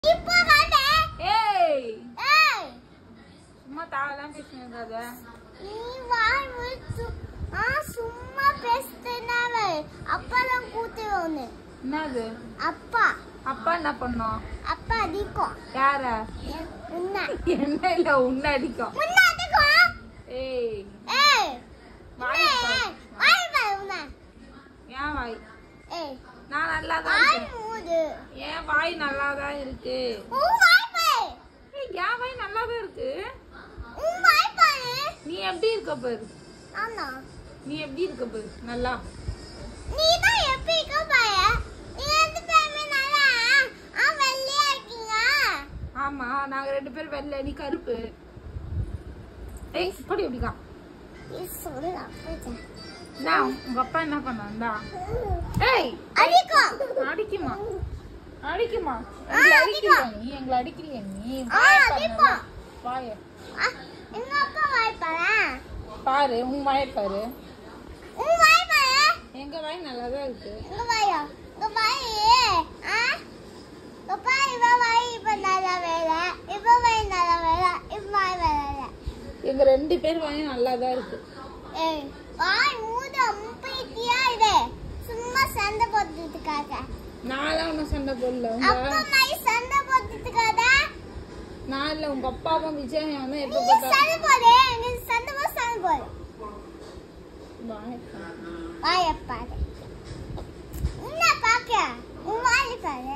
இப்போ வாடா. ஏய் ஏய், சும்மா தாவலாம் பேசுனீங்க நீ வாய் விட்டு ஆ சும்மா பேசுனாவே அப்பதான் கூத்து ஒண்ணு என்னது அப்பா அப்பா என்ன பண்ணோம் அப்பா அடிக்கும் யார உன்னை என்ன இல்ல உன்ன அடிக்கும் உன்னை அடிக்கும் ஏய் ஏய் வாய் உன்னை, பாரு. வாய் பாரு உன்னை. ஏன் வாய் ஏய் நான் நல்லா தான் வாய் இருக்கேன் மூடு ஏன் வாய் நல்லா தான் இருக்கு உன் வாய் பாரு ஏய், என் வாய் நல்லா தான் இருக்கு உன் வாய் பாரு நீ எப்படி இருக்க பாரு ஆனா நீ எப்படி இருக்க பாரு நல்லா நீ தான் எப்படி இருக்க பாரு நீ ரெண்டு பேருமே நல்லா ஆ வெள்ளையா இருக்கீங்க ஆமா நாங்க ரெண்டு பேரும் வெள்ளை நீ கருப்பு ஏய் இப்படி எப்படிக்கா நீ சொல்லு அப்பா நான் உங்க அப்பா என்ன பண்ணாண்டா ஏய் அடிக்கும் அடிக்குமா அடிக்குமா ஆ, எங்களை அடிக்கும். அடிக்கிறியா நீ எங்களை அடிக்கிறியா நீ ஆ, வாயை பாரு அடிப்போம். நல்லா. வாயை ஆ, எங்க அப்பா வாய் பாரு பாரு உன் வாயை பாரு உன் வாய் பாரு எங்க வாய் நல்லா தான் இருக்கு இங்க வாயா இங்க வாய் ஆ இங்க பாரு இவ வாய் இப்ப நல்லா வேலை இவ வாய் நல்லா வேலை இவ வாய் வேலை எங்க ரெண்டு பேர் வாயும் நல்லா தான் இருக்கு ஏய் வாய் மூட முப்பைத்தியா இது சும்மா சண்டை போட்டுட்டுக்காக நான்லாம் ஒன்றும் சண்டை போடல உங்க அப்பா மாதிரி சண்டை போட்டுட்டுக்காத நான் இல்ல உங்க அப்பாவும் விஜய் வந்து எப்ப நீ பார்த்தா சண்டை போடு நீ சண்டை போடு சண்டை போடு வாயை பாரு. வாய பாரு என்ன பாக்க உன் வாய் பாரு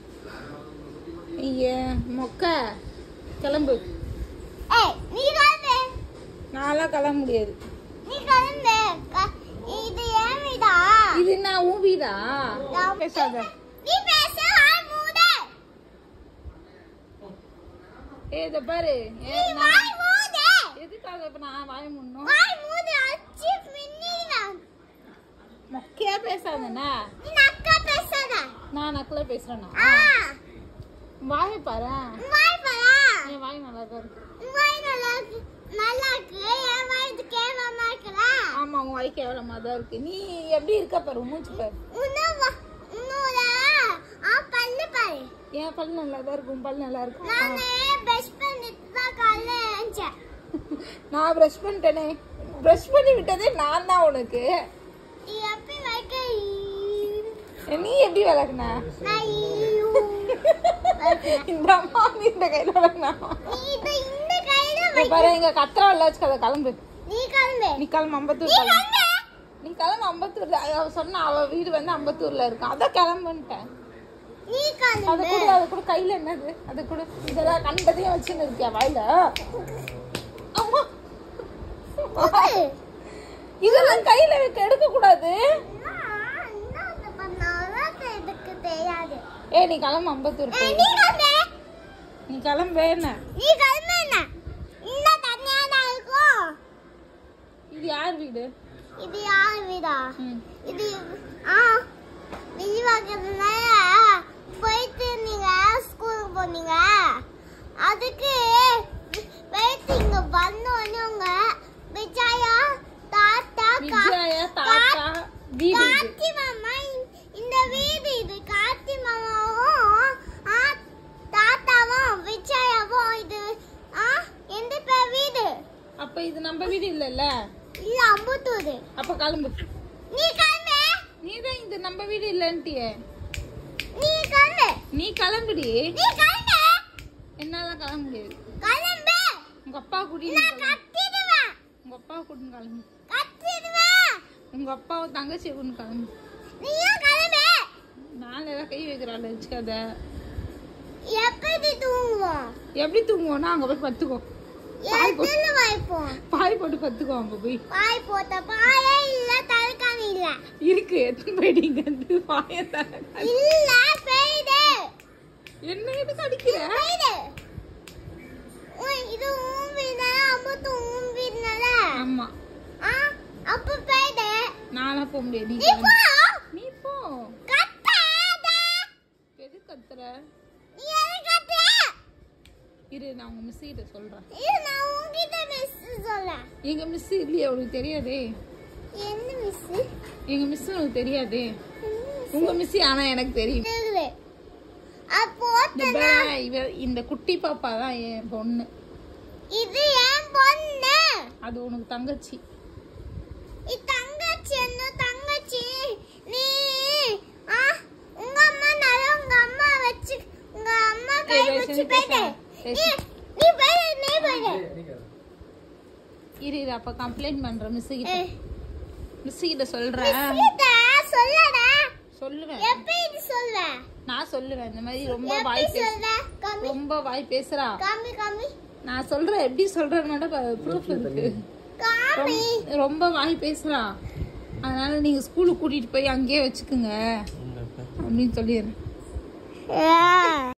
ஐயே மொக்க கிளம்பு ஏய் நீ கிளம்பு நான்லாம் கிளம்ப முடியாது நீ கிளம்பு க- இது ஏன் வீடா இது என்ன உன் வீடா நான் பேசாத நீ பேச வாய் மூடு ஏ இத பாரு நீ ஏ, நான் வாய் மூடு எதுக்காக இப்ப நான் வாய முன்னும் வாய் மூடு அச்சி மின்னினா மொக்கையா பேசாதண்ணா நீ நக்கா பேசாத நான் நக்கல பேசுறேனா ஆ வாயை பாரு உன் வாய் பாரு என் வாய் நல்லா தான் இருக்கு உன் வாய் நல்லா இருக்கு நல்லா இருக்கு என் வாய் இது கேவலமா இருக்குல்ல ஆமா உன் வாய் கேவலமா தான் இருக்கு நீ எப்படி இருக்க பாரு மூச்சு பாரு உன்னோட உன்னோட ஆ பல்லு பாரு என் பல் நல்லா தான் இருக்கும் உன் பல் நல்லா இருக்கும் நானே பெஸ்ட் பண்ணிட்டு தான் காலைல எழுந்தேன் நான் பிரஷ் பண்ணிட்டேனே பிரஷ் பண்ணி விட்டதே நான் தான் உனக்கு நீ எப்படி வைக்க நீ எப்படி விளக்குன நான் இந்த அம்மா நீ இந்த கையில விளக்குனா நீ இத இந்த கையில இங்க வை பாரு இங்க கத்திரா இல்ல வச்சுக்காத கிளம்பு நீ கிளம்பு நீ கிளம்பு அம்பத்தூர் நீ கிளம்பு கிளம்பு நீ கிளம்பு அம்பத்தூர்ல அவ சொன்னா அவ வீடு வந்து அம்பத்தூர்ல இருக்கும் அதான் கிளம்புன்ட்டேன் நீ அது கிளம்பு கூட அது கூட கையில என்னது அது கூட இதெல்லாம் கண்டதையும் வச்சுன்னு இருக்கியா வாயில அம்மா குடு. இதெல்லாம் கையில வைக்க எடுக்க கூடாது நான் என்ன பண்ணாலும் எனக்கு தெரியாது ஏ நீ கிளம்பு அம்பத்தூர் ஏய், போய் நீ கிளம்பு நீ கிளம்பு என்ன நீ கிளம்பு என்ன இந்த தனியா தான் இருக்கும் இது யார் வீடு இது யார் வீடா ம். இது ஆ விரிவாக்கிறதுனால போயிட்டு நீங்க ஸ்கூலுக்கு போனீங்க அதுக்கு போயிட்டு இங்க வந்தோடனே உங்க விஜயா தாத்தா கா- விஜயா தாத்தா வீடு இது கார்த்தி மாமா இந்த- இந்த வீடு இது கார்த்தி மாமாவும் ஆ, தாத்தாவும் விஜயாவும் இது ஆ எந்த பேர் வீடு அப்ப இது நம்ம வீடு இல்லல்ல இல்ல அம்புத்தூர் அப்ப கிளம்பு நீ கிளம்பு நீ தான் இது நம்ம வீடு இல்லன்ட்டியே நீ கிளம்பு நீ கிளம்புடி நீ கிளம்பு என்னால கிளம்ப முடியாது கிளம்பு உங்க அப்பா கூடி நான் கத்திடுவேன் உங்க அப்பா கூட்டின்னு கிளம்பு கத்திடுவேன் உங்க அப்பாவை தங்கச்சி கூட்டின்னு கிளம்பு நீயும் கிளம்பு மேல ஏதாவது கை வைக்கிறாள் வச்சுக்காத எப்படி தூங்குவோம் எப்படி தூங்குவோம்னா அங்க போய் பத்துக்கோ பாய் போட்டு எத்தனை வாய்ப்போம் பாய் போட்டு பத்துக்கோ அங்க போய் பாய் போட்ட பாயே இல்ல தலைக்காணி இல்ல இருக்கு எத்தனை போயிட்டீங்க வந்து பாய இல்ல பெய்து என்ன எதுக்கு அடிக்கிற பெய்து உன் இது உன் வீடுனால அம்பத்து உன் வீடுனால ஆமா ஆ அப்ப பெய்து நானா போக முடியாது நீ நீ கிளம்பு. போ நீ போ கத்தாத எது கத்துற நீ எதுக்கு கத்துற இரு நான் உங்க மிஸ் கிட்ட சொல்றேன் இது நான் உன்கிட்ட மிஸ் சொல்றேன் எங்க மிஸ் இல்லையே உனக்கு தெரியாதே என்ன மிஸ் எங்க மிஸ் உனக்கு தெரியாதே உங்க மிஸ் ஆனா எனக்கு தெரியும் இருக்குது அப்போ இந்த பே இவ இந்த குட்டி பாப்பா தான் என் பொண்ணு இது என் பொண்ணு அது உனக்கு தங்கச்சி இது தங்கச்சி என்ன தங்கச்சி நீ ஆ உங்க அம்மா நல்லா உங்க அம்மா வச்சு உங்க அம்மா கை ஏய், வச்சு பேசு, போயிட்டு பேசு. நீ நீ போயிடு நீ போயிடு இரு இரு அப்ப கம்ப்ளைண்ட் பண்றேன் மிஸ் கிட்ட ஏய், மிஸ் கிட்ட சொல்றேன் சீதா, சொல்லடா சொல்லுவேன் எப்படி இது சொல்வ நான் சொல்லுவேன் இந்த மாதிரி ரொம்ப எப்படி வாய் பேச சொல்வ கம்மி ரொம்ப வாய் பேசுறா கம்மி கம்மி நான் சொல்றேன் எப்படி சொல்றேன்னு ப்ரூஃப் இருக்கு காமி ரொம்ப- ரொம்ப வாய் பேசுறா அதனால நீங்க ஸ்கூலுக்கு கூட்டிட்டு போய் அங்கேயே வச்சுக்குங்க அப்படின்னு சொல்லிடுறேன்